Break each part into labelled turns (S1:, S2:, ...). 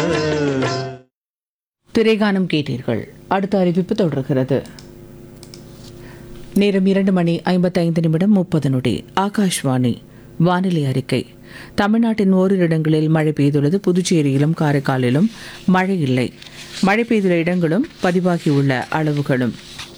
S1: திரைகானம் கேட்டீர்கள் அடுத்த அறிவிப்பு தொடர்கிறது நேரம் இரண்டு மணி ஐம்பத்தைந்து நிமிடம் முப்பது நொடி ஆகாஷ்வாணி வானிலை அறிக்கை தமிழ்நாட்டின் ஓரிரு இடங்களில் மழை பெய்துள்ளது புதுச்சேரியிலும் காரைக்காலிலும் மழை இல்லை மழை பெய்துள்ள இடங்களும் பதிவாகியுள்ள அளவுகளும்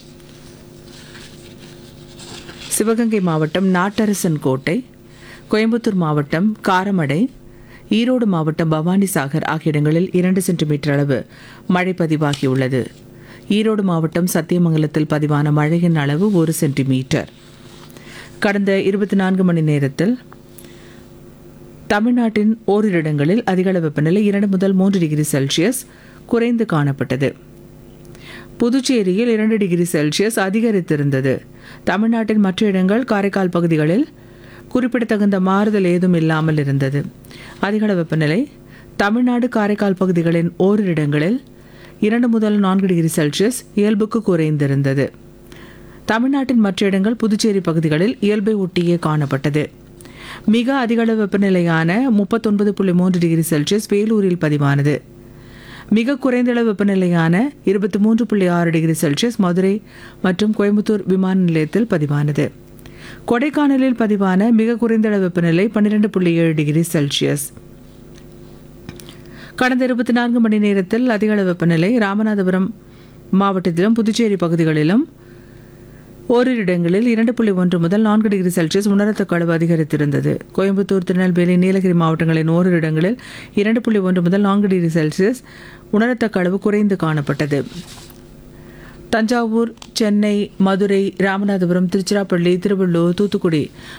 S1: சிவகங்கை மாவட்டம் நாட்டரசன் கோட்டை கோயம்புத்தூர் மாவட்டம் காரமடை ஈரோடு மாவட்டம் பவானிசாகர் ஆகிய இடங்களில் இரண்டு சென்டிமீட்டர் அளவு மழை பதிவாகியுள்ளது ஈரோடு மாவட்டம் சத்தியமங்கலத்தில் பதிவான மழையின் அளவு ஒரு சென்டிமீட்டர் கடந்த இருபத்தி நான்கு மணி நேரத்தில் தமிழ்நாட்டின் ஓரிரு இடங்களில் அதிகளவு வெப்பநிலை இரண்டு முதல் மூன்று டிகிரி செல்சியஸ் குறைந்து காணப்பட்டது புதுச்சேரியில் இரண்டு டிகிரி செல்சியஸ் அதிகரித்திருந்தது தமிழ்நாட்டின் மற்ற இடங்கள் காரைக்கால் பகுதிகளில் குறிப்பிடத்தகுந்த மாறுதல் ஏதும் இல்லாமல் இருந்தது அதிகள வெப்பநிலை தமிழ்நாடு காரைக்கால் பகுதிகளின் ஓரிரு இடங்களில் இரண்டு முதல் நான்கு டிகிரி செல்சியஸ் இயல்புக்கு குறைந்திருந்தது தமிழ்நாட்டின் மற்ற இடங்கள் புதுச்சேரி பகுதிகளில் இயல்பை ஒட்டியே காணப்பட்டது மிக அதிகளவு வெப்பநிலையான முப்பத்தொன்பது புள்ளி மூன்று டிகிரி செல்சியஸ் வேலூரில் பதிவானது மிக குறைந்த அளவு வெப்பநிலையான இருபத்தி மூன்று புள்ளி ஆறு டிகிரி செல்சியஸ் மதுரை மற்றும் கோயம்புத்தூர் விமான நிலையத்தில் பதிவானது கொடைக்கானலில் பதிவான மிக குறைந்த அளவு வெப்பநிலை பன்னிரெண்டு புள்ளி ஏழு டிகிரி செல்சியஸ் கடந்த இருபத்தி நான்கு மணி நேரத்தில் அதிக அளவு வெப்பநிலை ராமநாதபுரம் மாவட்டத்திலும் புதுச்சேரி பகுதிகளிலும் ஓரிரு இடங்களில் இரண்டு புள்ளி ஒன்று முதல் நான்கு டிகிரி செல்சியஸ் உணரத்தக்க அளவு அதிகரித்திருந்தது கோயம்புத்தூர் திருநெல்வேலி நீலகிரி மாவட்டங்களின் ஓரிரு இடங்களில் இரண்டு புள்ளி ஒன்று முதல் நான்கு டிகிரி செல்சியஸ் உணரத்தக்க அளவு குறைந்து காணப்பட்டது தஞ்சாவூர் சென்னை மதுரை ராமநாதபுரம் திருச்சிராப்பள்ளி திருவள்ளூர் தூத்துக்குடி